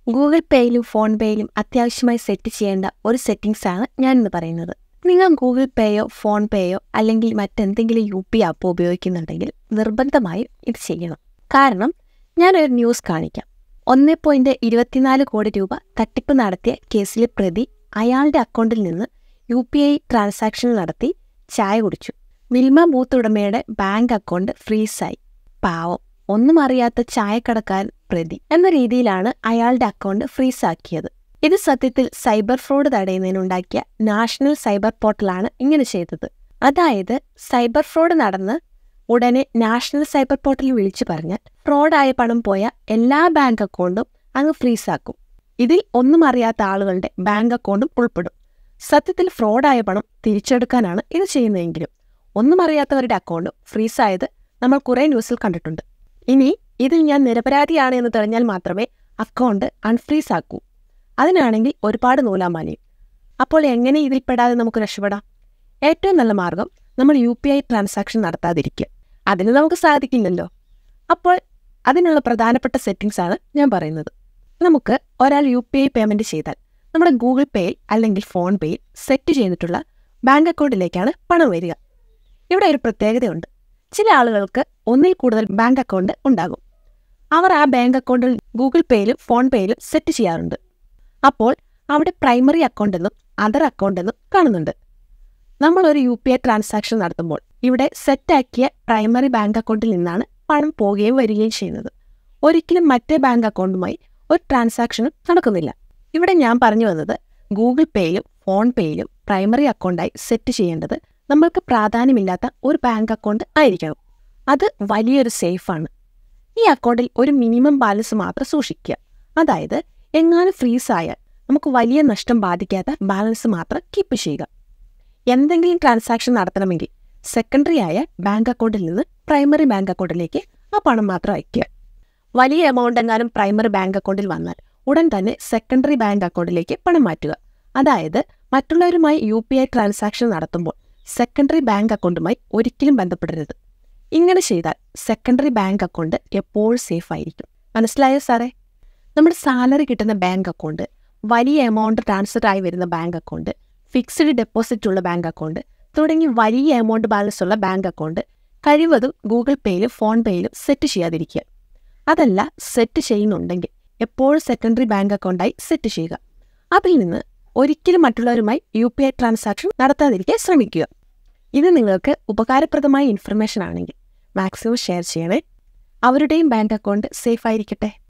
Google പേയിലും phone പേയിലും അത്യാവശ്യമായി set ചെയ്യേണ്ട ഒരു സെറ്റിംഗ്സ് ആണ് ഞാനിന്ന് പറയുന്നത് നിങ്ങൾ ഗൂഗിൾ പേയോ ഫോൺ പേയോ അല്ലെങ്കിൽ മറ്റെന്തെങ്കിലും യു പി ആപ്പോ ഉപയോഗിക്കുന്നുണ്ടെങ്കിൽ നിർബന്ധമായും ഇത് ചെയ്യണം കാരണം ഞാനൊരു ന്യൂസ് കാണിക്കാം ഒന്ന് പോയിന്റ് ഇരുപത്തിനാല് കോടി രൂപ തട്ടിപ്പ് നടത്തിയ കേസിലെ പ്രതി അയാളുടെ അക്കൗണ്ടിൽ നിന്ന് യു പി ഐ ട്രാൻസാക്ഷൻ നടത്തി ചായ കുടിച്ചു വിൽമ ബൂത്ത് ഉടമയുടെ ബാങ്ക് അക്കൗണ്ട് ഫ്രീസായി പാവം ഒന്നും അറിയാത്ത ചായക്കടക്കാരൻ പ്രതി എന്ന രീതിയിലാണ് അയാളുടെ അക്കൗണ്ട് ഫ്രീസാക്കിയത് ഇത് സത്യത്തിൽ സൈബർ ഫ്രോഡ് തടയുന്നതിനുണ്ടാക്കിയ നാഷണൽ സൈബർ പോർട്ടലാണ് ഇങ്ങനെ ചെയ്തത് അതായത് സൈബർ ഫ്രോഡ് നടന്ന് ഉടനെ നാഷണൽ സൈബർ പോർട്ടൽ വിളിച്ചു പറഞ്ഞാൽ ഫ്രോഡായ പണം പോയ എല്ലാ ബാങ്ക് അക്കൗണ്ടും അങ്ങ് ഫ്രീസാക്കും ഇതിൽ ഒന്നും അറിയാത്ത ആളുകളുടെ ബാങ്ക് അക്കൗണ്ടും ഉൾപ്പെടും സത്യത്തിൽ ഫ്രോഡായ പണം തിരിച്ചെടുക്കാനാണ് ഇത് ചെയ്യുന്നതെങ്കിലും ഒന്നും അറിയാത്തവരുടെ അക്കൗണ്ട് ഫ്രീസായത് നമ്മൾ കുറേ ന്യൂസിൽ കണ്ടിട്ടുണ്ട് ഇനി ഇതിൽ ഞാൻ നിരപരാധിയാണ് എന്ന് തെളിഞ്ഞാൽ മാത്രമേ അക്കൗണ്ട് അൺഫ്രീസ് ആക്കൂ അതിനാണെങ്കിൽ ഒരുപാട് നൂലാമാലയും അപ്പോൾ എങ്ങനെ ഇതിൽ പെടാതെ നമുക്ക് രക്ഷപ്പെടാം ഏറ്റവും നല്ല മാർഗം നമ്മൾ യു പി ഐ ട്രാൻസാക്ഷൻ നടത്താതിരിക്കുക അതിന് നമുക്ക് സാധിക്കില്ലല്ലോ അപ്പോൾ അതിനുള്ള പ്രധാനപ്പെട്ട സെറ്റിംഗ്സ് ആണ് ഞാൻ പറയുന്നത് നമുക്ക് ഒരാൾ യു പി ഐ പേയ്മെൻറ്റ് ചെയ്താൽ നമ്മുടെ ഗൂഗിൾ പേയിൽ അല്ലെങ്കിൽ ഫോൺ പേയിൽ സെറ്റ് ചെയ്തിട്ടുള്ള ബാങ്ക് അക്കൗണ്ടിലേക്കാണ് പണം വരിക ഇവിടെ ഒരു പ്രത്യേകതയുണ്ട് ചില ആളുകൾക്ക് ഒന്നിൽ കൂടുതൽ ബാങ്ക് അക്കൗണ്ട് ഉണ്ടാകും അവർ ആ ബാങ്ക് അക്കൗണ്ടിൽ ഗൂഗിൾ പേയിലും ഫോൺ പേയിലും സെറ്റ് ചെയ്യാറുണ്ട് അപ്പോൾ അവിടെ പ്രൈമറി അക്കൗണ്ട് എന്നും അതർ അക്കൗണ്ട് എന്നും കാണുന്നുണ്ട് നമ്മൾ ഒരു യു പി ഐ ട്രാൻസാക്ഷൻ നടത്തുമ്പോൾ ഇവിടെ സെറ്റാക്കിയ പ്രൈമറി ബാങ്ക് അക്കൗണ്ടിൽ നിന്നാണ് പണം പോവുകയും വരികയും ചെയ്യുന്നത് ഒരിക്കലും മറ്റേ ബാങ്ക് അക്കൗണ്ടുമായി ഒരു ട്രാൻസാക്ഷനും നടക്കുന്നില്ല ഇവിടെ ഞാൻ പറഞ്ഞു വന്നത് ഗൂഗിൾ പേയിലും ഫോൺ പേയിലും പ്രൈമറി അക്കൗണ്ടായി സെറ്റ് ചെയ്യേണ്ടത് നമ്മൾക്ക് പ്രാധാന്യമില്ലാത്ത ഒരു ബാങ്ക് അക്കൗണ്ട് ആയിരിക്കണം അത് വലിയൊരു സേഫാണ് ഈ അക്കൗണ്ടിൽ ഒരു മിനിമം ബാലൻസ് മാത്രം സൂക്ഷിക്കുക അതായത് എങ്ങാനും ഫ്രീസ് ആയാൽ നമുക്ക് വലിയ നഷ്ടം ബാധിക്കാത്ത ബാലൻസ് മാത്രം കീപ്പ് ചെയ്യുക എന്തെങ്കിലും ട്രാൻസാക്ഷൻ നടത്തണമെങ്കിൽ സെക്കൻഡറി ആയ ബാങ്ക് അക്കൗണ്ടിൽ നിന്ന് പ്രൈമറി ബാങ്ക് അക്കൗണ്ടിലേക്ക് ആ പണം മാത്രം അയയ്ക്കുക വലിയ എമൗണ്ട് എങ്ങാനും പ്രൈമറി ബാങ്ക് അക്കൗണ്ടിൽ വന്നാൽ ഉടൻ തന്നെ സെക്കൻഡറി ബാങ്ക് അക്കൗണ്ടിലേക്ക് പണം മാറ്റുക അതായത് മറ്റുള്ളവരുമായി യു പി ഐ ട്രാൻസാക്ഷൻ നടത്തുമ്പോൾ സെക്കൻഡറി ബാങ്ക് അക്കൗണ്ടുമായി ഒരിക്കലും ബന്ധപ്പെടരുത് ഇങ്ങനെ ചെയ്താൽ സെക്കൻഡറി ബാങ്ക് അക്കൗണ്ട് എപ്പോഴും സേഫ് ആയിരിക്കും മനസ്സിലായോ സാറേ നമ്മുടെ സാലറി കിട്ടുന്ന ബാങ്ക് അക്കൗണ്ട് വലിയ എമൗണ്ട് ട്രാൻസ്ഫർ ആയി വരുന്ന ബാങ്ക് അക്കൗണ്ട് ഫിക്സ്ഡ് ഡെപ്പോസിറ്റ് ഉള്ള ബാങ്ക് അക്കൗണ്ട് തുടങ്ങി വലിയ എമൗണ്ട് ബാലൻസ് ഉള്ള ബാങ്ക് അക്കൗണ്ട് കഴിവതും ഗൂഗിൾ പേയിലും ഫോൺ പേയിലും സെറ്റ് ചെയ്യാതിരിക്കുക അതല്ല സെറ്റ് ചെയ്യുന്നുണ്ടെങ്കിൽ എപ്പോഴും സെക്കൻഡറി ബാങ്ക് അക്കൗണ്ടായി സെറ്റ് ചെയ്യുക അതിൽ നിന്ന് ഒരിക്കലും മറ്റുള്ളവരുമായി യു പി ഐ ട്രാൻസാക്ഷൻ നടത്താതിരിക്കാൻ ശ്രമിക്കുക ഇത് നിങ്ങൾക്ക് ഉപകാരപ്രദമായ ഇൻഫർമേഷൻ ആണെങ്കിൽ മാക്സിമം ഷെയർ ചെയ്യണേ അവരുടെയും ബാങ്ക് അക്കൗണ്ട് സേഫ് ആയിരിക്കട്ടെ